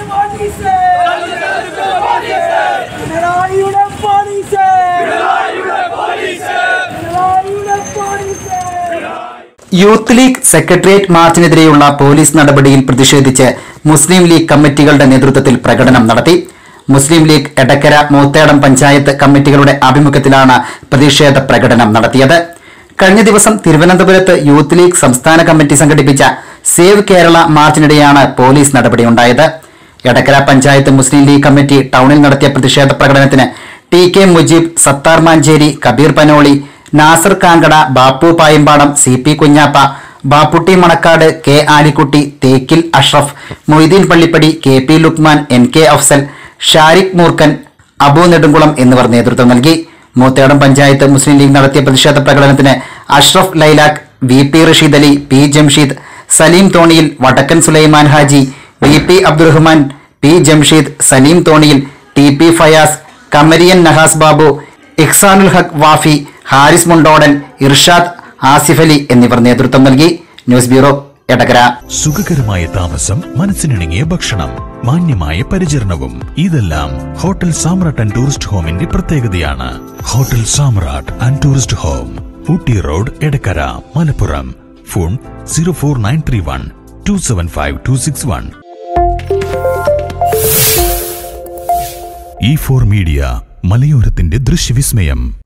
police പിണറായിയുടെ police പിണറായിയുടെ police Youth League secretariat മാർച്ചിനെതിരെയുള്ള പോലീസ് നടപടിയിൽ പ്രതിഷേധിച്ച് മുസ്ലിം ലീഗ് കമ്മിറ്റികളുടെ നേതൃത്വത്തിൽ പ്രകടനം നടത്തി മുസ്ലിം ലീഗ് എടക്കര മൂത്തേടം പഞ്ചായത്ത് കമ്മിറ്റികളുടെ ആഭിമുഖ്യത്തിലാണ് പ്രതിഷേധ പ്രകടനം നടത്തിയത് കഴിഞ്ഞ ദിവസം തിരുവനന്തപുരത്ത് യൂത്ത് ലീഗ് സംസ്ഥാന കമ്മിറ്റി സംഘടിപ്പിച്ച സേവ് കേരള മാർച്ചിനിടെയാണ് പോലീസ് നടപടിയുണ്ടായത് Edakkara panchayat Muslim League committee ടൗണിൽ നടത്തിയ പ്രതിഷേധ പ്രകടനത്തിന് T K Mujeeb Sathar Mancheri Kabeer Panoli Nasar Kankada Bappu Payambadam C P Kunhappa Bapputty Manakkad K Alikutty Thekkil Ashraf Moideen Pallippadi K P Lukman N K Afsal Shariq Moorkan Abu Nedunkulam എന്നിവർ നേതൃത്വം നൽകി മൂത്തേടം പഞ്ചായത്ത് മുസ്ലിം ലീഗ് നടത്തിയ പ്രതിഷേധ പ്രകടനത്തിന് Ashraf Lailakh V P Rasheed Ali P Jamsheed Saleem Thoniyil Vadakkan Sulaiman Haji V P Abdurahman P Jamsheed Saleem Thoniyil T P Fayas Kamariyan Nahas Babu Ihsanul Haq Wafi Haris Mundodan Irshad Asif Ali എന്നിവർ നേതൃത്വം നൽകി ന്യൂസ് ബ്യൂറോ എടകര സുഖകരമായ താമസം മനസ്സിനിണങ്ങിയ ഭക്ഷണം മാന്യമായ പരിചരണവും ഇതെല്ലാം ഹോട്ടൽ സാമ്രാട്ട് ആൻഡ് ടൂറിസ്റ്റ് ഹോമിന്റെ പ്രത്യേകതയാണ് hotel Samrat and tourist home Ooty road Edakkara Malappuram phone zero four nine three one two seven five two six one E four media മലയോരത്തിന്റെ ദൃശ്യവിസ്മയം